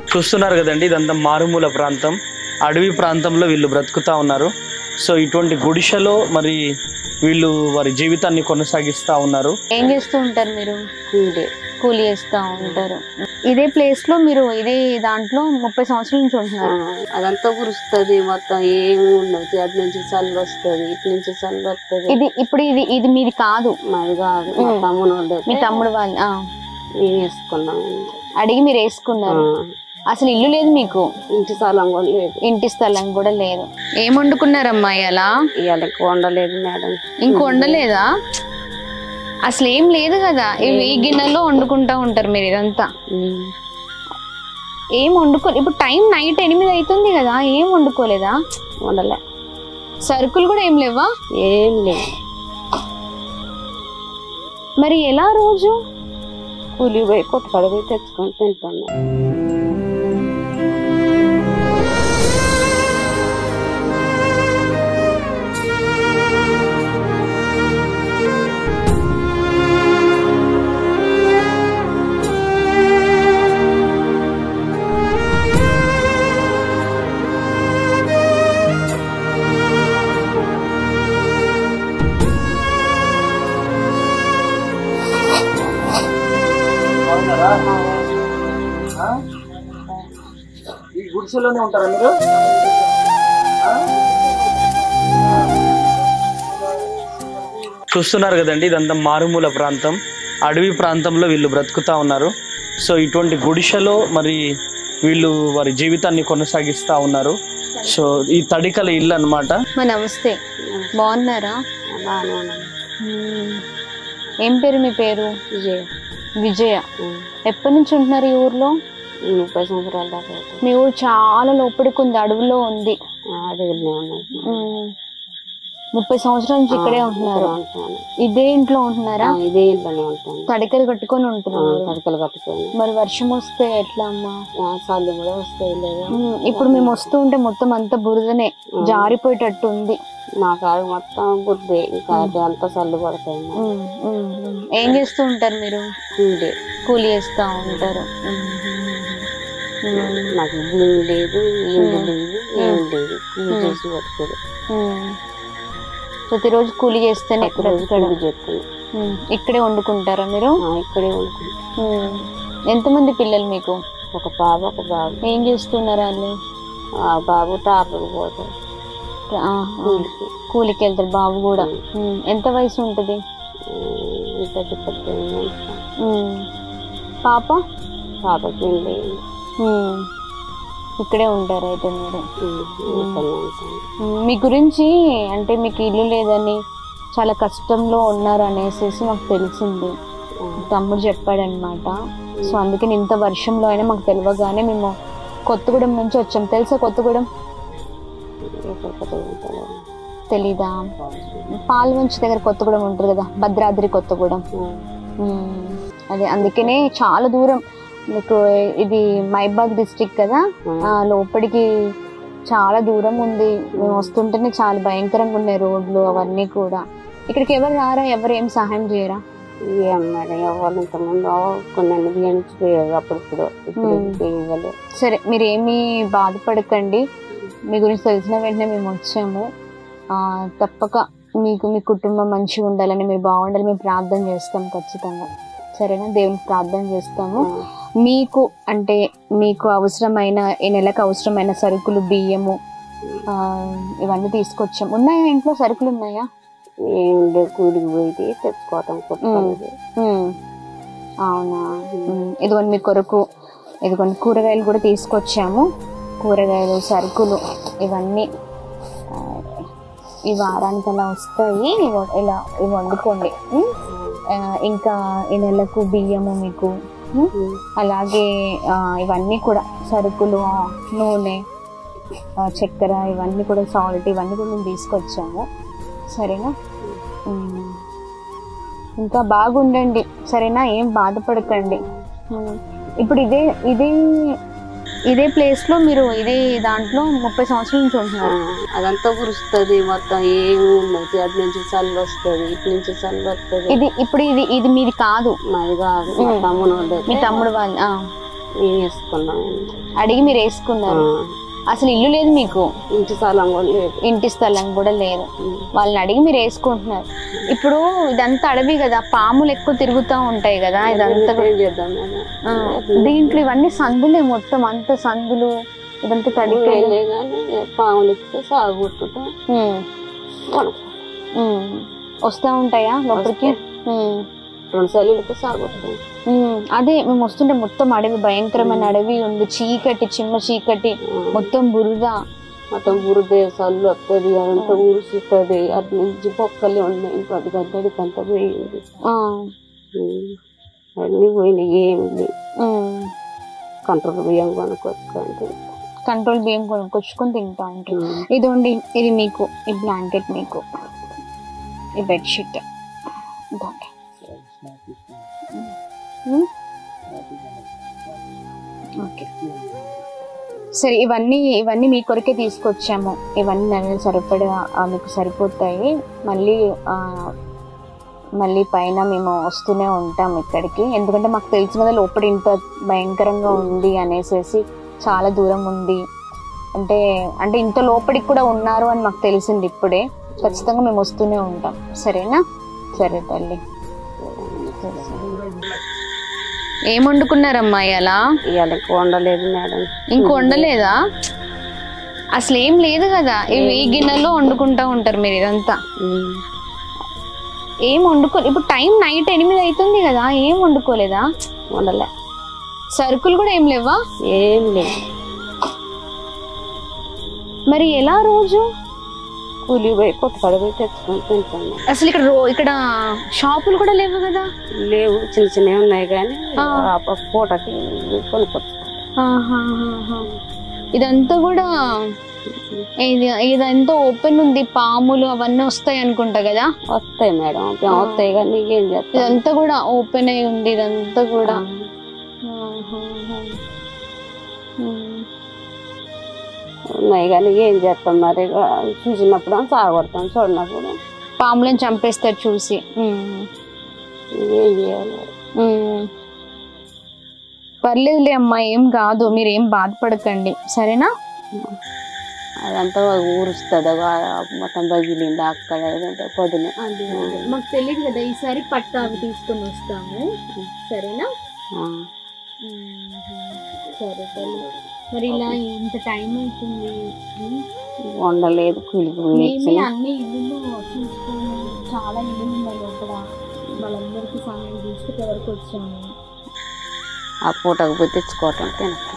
చూస్తున్నారు కదండి ఇదంతా మారుమూల ప్రాంతం అడవి ప్రాంతంలో వీళ్ళు బ్రతుకుతా ఉన్నారు సో ఇటువంటి గుడిసెలో మరి వీళ్ళు వారి జీవితాన్ని కొనసాగిస్తా ఉన్నారు ఏం చేస్తూ ఉంటారు మీరు కూలి కూలి చేస్తూ ఉంటారు ఇదే ప్లేస్ లో మీరు ఇదే దాంట్లో ముప్పై సంవత్సరాల నుంచి ఆ, ఉంటున్నారు అదంతా కురుస్తుంది మొత్తం ఏమి ఉండదు అటు నుంచి చల్లి వస్తుంది ఇటు నుంచి చల్లి వస్తుంది ఇది ఇప్పుడు ఇది ఇది మీది కాదు మాది కాదు మా ఉమ్. తమ్ముడు ఉండదు మీ తమ్ముడు వాళ్ళు ఆ, మేము వేసుకున్నాం అడిగి మీరు వేసుకున్నారు ఆ, అసలు ఇల్లు లేదు మీకు ఇంటి స్థలం కూడా లేదు ఇంటి స్థలం కూడా లేదు ఏం వండుకున్నారమ్మా ఇలా ఇవాళ వండలేదు మేడం ఇంక వండలేదా అసలు ఏం లేదు కదా ఇవి ఈ గిన్నెలో వండుకుంటా ఉంటారు మీరు ఇదంతా ఉమ్. ఏం వండుకో ఇప్పుడు టైం నైట్ ఎనిమిది అవుతుంది కదా ఏం వండుకోలేదా వండలే సరుకులు కూడా ఏం లేవా ఏం లేదు మరి ఎలా రోజు కూలి పోయి కొట్టుకాడ పోయి తెచ్చుకొని తింటాను ఈ గుడిసెలోనే ఉంటారా మీరు చూస్తున్నారు కదండి ఇదంతా మారుమూల ప్రాంతం అడవి ప్రాంతంలో వీళ్ళు బ్రతుకుతా ఉన్నారు సో ఇటువంటి గుడిసెలో మరి వీళ్ళు వారి జీవితాన్ని కొనసాగిస్తా ఉన్నారు సో ఈ తడికల ఇల్లు అన్నమాట మా నమస్తే బాగున్నారా బాగానే ఉన్నాను మ్మ్. ఏం పేరు మీ పేరు విజయ్ విజయ ఉమ్. ఎప్పటి నుంచి ఉంటున్నారు ఈ ఊర్లో ముప్పై సంవత్సరాల దాకా అవుతుంది. మీ ఊరు చాలా లోపలికి ఉంది అడవిలో ఉంది ఆ, అడవిలోనే ఉన్నది మ్మ్. ముప్పై సంవత్సరాల నుంచి ఇక్కడే ఉంటున్నారు ఇక్కడ ఉంటాను ఇదే ఇంట్లో ఉంటున్నారా ఆ, ఇదే ఇంట్లోనే ఉంటాను తడికలు కట్టుకొని ఆ, ఉంటున్నారు తడకలు కట్టుకొని మరి వర్షం వస్తే ఎట్లా అమ్మా ఆ, చల్లి కూడా వస్తాయి లేదా మ్మ్. ఇప్పుడు మేము వస్తూ ఉంటే మొత్తం అంతా బురదనే జారిపోయేటట్టు ఉంది మా కాడ మొత్తం బుద్ధి ఇంకా అది అంతా చల్లు పడతాయి మాకు. మ్మ్. మ్మ్. మ్మ్. ఏం చేస్తూ ఉంటారు మీరు కూలి కూలి చేస్తూ ఉంటారు మ్మ్. మ్మ్. నాకు భూమి లేదు ఇల్లు లేదు ఏం లేదు కూలి చేసి బతుకుడు మ్మ్. ప్రతిరోజు కూలి చేస్తేనే రోజు ఇక్కడ కూలి చేస్తాను మ్మ్. ఇక్కడే వండుకుంటారా మీరు ఆ, ఇక్కడే వండుకుంటాను మ్మ్. ఎంతమంది పిల్లలు మీకు ఒక బాబు ఒక బాబు ఏం చేస్తున్నారు వాళ్ళు ఆ బాబు టాపర్ పోతాడు ఆ, కూలికి కూలికి వెళ్తారు బాబు కూడా మ్మ్. ఎంత వయసు ఉంటుంది ఇంత పెద్ద మ్మ్. పాప పాపకి పెళ్ళి మ్మ్. ఇక్కడే ఉంటారు అయితే మీరు ఇక్కడనే ఉంటాను మ్మ్. మీ గురించి అంటే మీకు ఇల్లు లేదని చాలా కష్టంలో ఉన్నారు అనేసి మాకు తెలిసింది తమ్ముడు చెప్పాడనమాట సో అందుకని ఇంత వర్షంలో అయినా మాకు తెలియగానే మేము కొత్తగూడెం నుంచి వచ్చాం తెలుసా కొత్తగూడెం ఎక్కడ ఉంటాడు తెలీదా పాల్వంచి దగ్గర కొత్తగూడెం ఉంటుంది కదా భద్రాద్రి కొత్తగూడెం మ్మ్. అదే అందుకనే చాలా దూరం మీకు ఇది మైబాద్ డిస్టిక్ కదా ఆ లోపలికి చాలా దూరం ఉంది మేము వస్తుంటేనే చాలా భయంకరంగా ఉన్నాయి రోడ్లు అవన్నీ కూడా ఇక్కడికి ఎవరు రారా ఎవరు ఏం సహాయం చేయరా ఏం మేడం ఎవరు ఇంతకుముందు కొన్ని బియ్యించిపోయారు అప్పుడప్పుడు ఇప్పుడు ఇవ్వలేదు సరే మీరు ఏమీ బాధపడకండి మీ గురించి తెలిసిన వెంటనే మేము వచ్చాము ఆ, తప్పక మీకు మీ కుటుంబం మంచిగా ఉండాలని మీరు బాగుండాలని మేము ప్రార్థన చేస్తాం ఖచ్చితంగా సరేనా దేవునికి ప్రార్థన చేస్తాము మీకు అంటే మీకు అవసరమైన ఈ నెలకు అవసరమైన సరుకులు బియ్యము ఆ, ఇవన్నీ తీసుకొచ్చాం ఉన్నాయా ఇంట్లో సరుకులు ఉన్నాయా ఏం లేదు కూలికి పోయి తెచ్చుకోవటం కుట్టుకోలేదు ఉమ్. అవునా ఉమ్. ఇదిగోండి మీ కొరకు ఇదిగోండి కూరగాయలు కూడా తీసుకొచ్చాము కూరగాయలు సరుకులు ఇవన్నీ ఆ, ఈ వారానికి అలా వస్తాయి ఇవి ఇలా ఇవి వండుకోండి ఉమ్. ఆ, ఇంకా ఈ నెలకు బియ్యము మీకు ఉమ్. అలాగే ఆ, ఇవన్నీ కూడా సరుకులు ఆ, నూనె ఆ, చక్కెర ఇవన్నీ కూడా సాల్ట్ ఇవన్నీ కూడా మేము తీసుకొచ్చాము సరేనా ఉమ్. ఇంకా బాగుండండి సరేనా ఏం బాధపడకండి ఉమ్. ఇప్పుడు ఇదే ఇదే ఇదే ప్లేస్ లో మీరు ఇదే దాంట్లో ముప్పై సంవత్సరాల నుంచి ఉంటున్నారు అదంతా కురుస్తుంది మొత్తం ఏమి ఉండదు అటు నుంచి చల్లి వస్తుంది ఇటు నుంచి చల్లి వస్తుంది ఇది ఇప్పుడు ఇది ఇది మీది కాదు మాది కాదు మా ఉమ్. తమ్ముడు ఉండదు మీ తమ్ముడు వాళ్ళు ఆ. మేము వేసుకున్నాం అడిగి మీరు వేసుకున్నారు అసలు ఇల్లు లేదు మీకు ఇంటి స్థలం కూడా లేదు ఇంటి స్థలం కూడా లేదు వాళ్ళని అడిగి మీరు వేసుకుంటున్నారు ఇప్పుడు ఇదంతా అడవి కదా పాములు ఎక్కువ తిరుగుతూ ఉంటాయి కదా ఇదంతా కూడా- ఏం చేద్దాం మేడం ఆ, దీంట్లో ఇవన్నీ సందులే మొత్తం అంత సందులు ఇదంతా తడికి వెళ్ళే కానీ పాములు ఇస్తే సాగు కొట్టుకుంటాం వస్తూ ఉంటాయా లోపలికి ఉమ్. రెండు సార్లు వెళ్తే సాగు కొట్టుకుంటాం ఉమ్, అదే మేము వస్తుంటే మొత్తం అడవి భయంకరమైన అడవి ఉంది చీకటి చిమ్మ చీకటి మొత్తం బురద మొత్తం బురద సల్లు వస్తుంది అదంతా ఊరుస్తుంది అటు నుంచి పొక్కలే ఉన్నాయి ఇంకా అది గద్దడికి అంతా పోయింది ఆ, ఉమ్. అన్నీ పోయినాయి ఏమి లేవు ఉమ్. కంట్రోల్ బియ్యం కొనుక్కొచ్చుకుంటే కంట్రోల్ బియ్యం కొనుక్కొచ్చుకొని తింటా ఉంటాం ఇదిగోండి ఇది మీకు ఈ బ్లాంకెట్ మీకు ఈ బెడ్షీట్ ఇదిగోండి ఉమ్. ఓకే సరే ఇవన్నీ ఇవన్నీ మీ కొరకే తీసుకొచ్చాము ఇవన్నీ నెలలు సరిపడా ఆ, మీకు సరిపోతాయి మళ్ళీ ఆ, మళ్ళీ పైన మేము వస్తూనే ఉంటాం ఇక్కడికి ఎందుకంటే మాకు తెలిసిన కదా లోపల ఇంత భయంకరంగా ఉంది అనేసి చాలా దూరం ఉంది అంటే అంటే ఇంత లోపలికి కూడా ఉన్నారు అని మాకు తెలిసింది ఇప్పుడే ఖచ్చితంగా మేము వస్తూనే ఉంటాం సరేనా సరే తల్లి ఏం వండుకున్నారమ్మా ఇలా ఇవాళ ఎక్కువ వండలేదు మేడం ఇంక వండలేదా అసలు ఏం లేదు కదా ఇవి ఈ గిన్నెలో వండుకుంటా ఉంటారు మీరు ఇదంతా ఉమ్. ఏం వండుకో ఇప్పుడు టైం నైట్ ఎనిమిది అవుతుంది కదా ఏం వండుకోలేదా వండలే సరుకులు కూడా ఏం లేవా ఏం లేదు మరి ఎలా రోజు కూలి పోయి కొత్త కడ పోయి తెచ్చుకొని తింటాను అసలు ఇక్కడ రో ఇక్కడ షాపులు కూడా లేవు కదా లేవు చిన్న చిన్నవి ఉన్నాయి కానీ ఆ. ఆ ప- పూటకి కొనుక్కొచ్చు ఆహాహాహా. ఇదంతా కూడా ఇది ఇదంతా ఓపెన్ ఉంది పాములు అవన్నీ వస్తాయి అనుకుంటా కదా వస్తాయి మేడం అవి వస్తాయి కానీ నీకేం చేస్తాం ఇదంతా కూడా ఓపెన్ అయి ఉంది ఇదంతా కూడా ఆహాహా. ఉమ్. ఉన్నాయి కానీ ఏం చేస్తాం మరి ఇక చూసినప్పుడు సాగొడతాం చూడనప్పుడు పాములను చంపేస్తారు చూసి ఉమ్. ఏం చేయాలి ఉమ్. పర్లేదులే అమ్మా ఏం కాదు మీరు ఏం బాధపడకండి సరేనా అదంతా ఊరుస్తుంది మొత్తం బగిలింది అక్కడ ఇదంతా పొద్దున మాకు తెలియదు కదా ఈసారి పట్టు అవి తీసుకొని వస్తాము సరేనా ఆ. సరే తల్లి మరి ఇలా ఇంత టైం అవుతుంది వండలేదు కూలికి పోయి మేమే ఇచ్చిన అన్ని ఇల్లు చూసుకొని చాలా ఇల్లు ఉన్నాయి లోపల వాళ్ళందరికీ సమయం చూసుకుంటే వరకు వచ్చాము ఆ పూటకు పోయి తెచ్చుకోవటం తినటం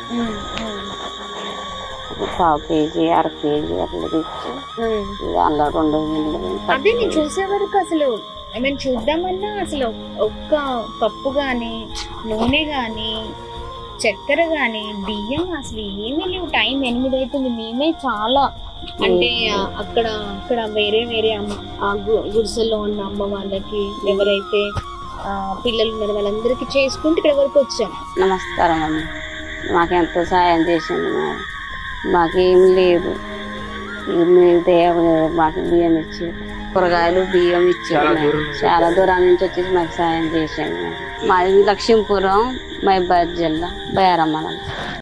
పావు కేజీ అర కేజీ అట్లా తెచ్చి ఇక అందులో రెండు గిన్నెలు అదే నేను చూసే వరకు అసలు మేము చూద్దామన్నా అసలు ఒక్క పప్పు గాని నూనె గాని చక్కెర గాని బియ్యం అసలు ఏమీ లేవు టైం ఎనిమిది అవుతుంది మేమే చాలా అంటే ఆ- అక్కడ అక్కడ వేరే వేరే అమ్మ ఆ గు- గుడిసెల్లో ఉన్న అమ్మ వాళ్ళకి ఎవరైతే ఆ, పిల్లలు ఉన్నారు వాళ్ళందరికీ చేసుకుంటూ ఇక్కడ వరకు వచ్చాం నమస్కారం అమ్మ మాకెంతో సాయం చేసింది మేడం మాకేం లేదు ఇక మీరు దేవ మాకు బియ్యం ఇచ్చి కూరగాయలు బియ్యం ఇచ్చారు మేడం. చాలా దూరం నుంచి వచ్చేసి మాకు సాయం చేశాను మేడం మాది లక్ష్మీపురం మైబాద్ జిల్లా బయారమ్మ